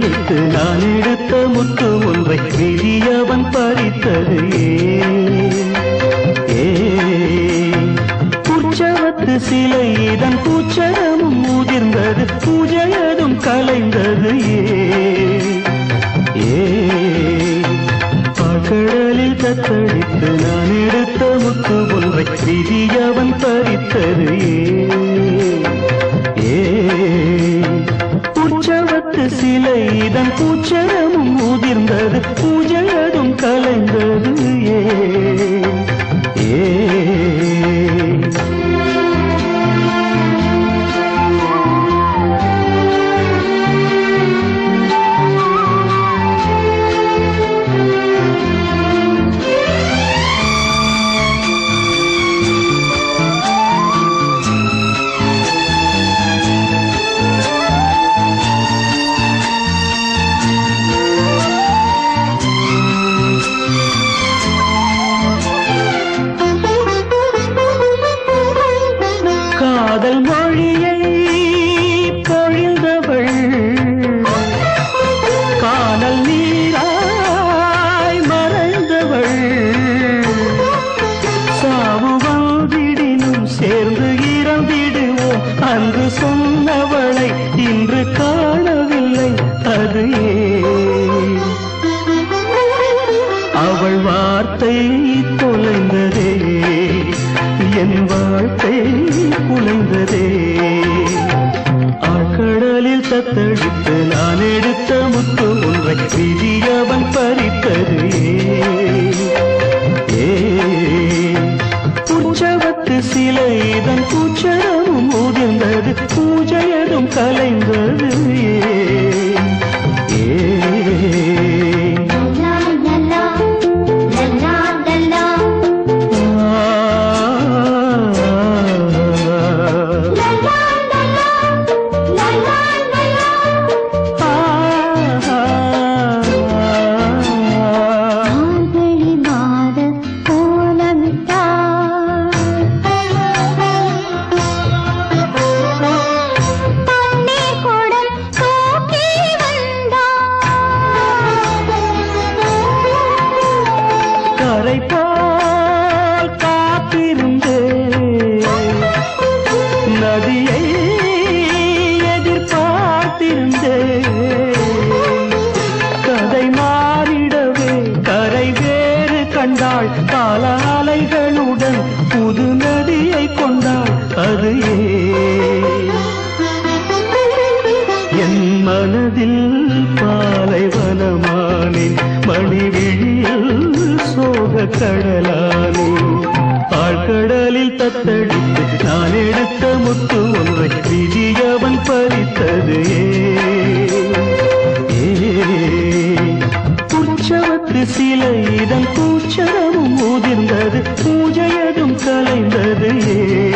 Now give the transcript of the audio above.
தத்தளித்து நான் எடுத்த முத்து ஒன்றை விதியவன் பறித்தது ஏ உற்சவத்து சிலை இதன் பூச்சரமும் முதிர்ந்தது பூஜையதும் கலைந்தது ஏ கடலில் தத்தளித்து நான் எடுத்த முத்து ஒன்றை விதியவன் பறித்தது ஏ உற்சவத்து சிலை இதன் பூச்சரமும் முதிர்ந்தது பூஜையதும் கலைந்தது ஏ ஏ காதல் மொழியை பொழிந்தவள் காதல் நீராய் மறைந்தவள் சாவு வந்திடினும் சேர்ந்து இறந்திடுவோம் அன்று சொன்னவளை இன்று காணவில்லை அது ஏன் அவள் வார்த்தை தொலைந்ததே என் வாழ்க்கை குலைந்ததே ஆழ்கடலில் தத்தளித்து நான் எடுத்த முத்து ஒன்றை விதியவன் பறித்தது ஏ உற்சவத்து சிலை இதன் பூச்சரமும் முதிர்ந்தது பூஜையதும் கலைந்தது ஏ கரை போல் காத்திருந்தே நதியை எதிர்பார்த்திருந்தே கதை மாறிடவே கரை வேறு கண்டாள் கால அலைகளுடன் புது நதியை கொண்டாள் அது ஏன் என் மனதில் பாலைவனமானேன் மணிவிழியில் சோக கடலானே ஆழ்கடலில் தத்தடித்து நான் எடுத்த முத்து ஒன்றை விதியவன் பறித்தது ஏ உற்சவத்து சிலை இதன் பூச்சரமும் முதிர்ந்தது பூஜையதும் கலைந்தது ஏ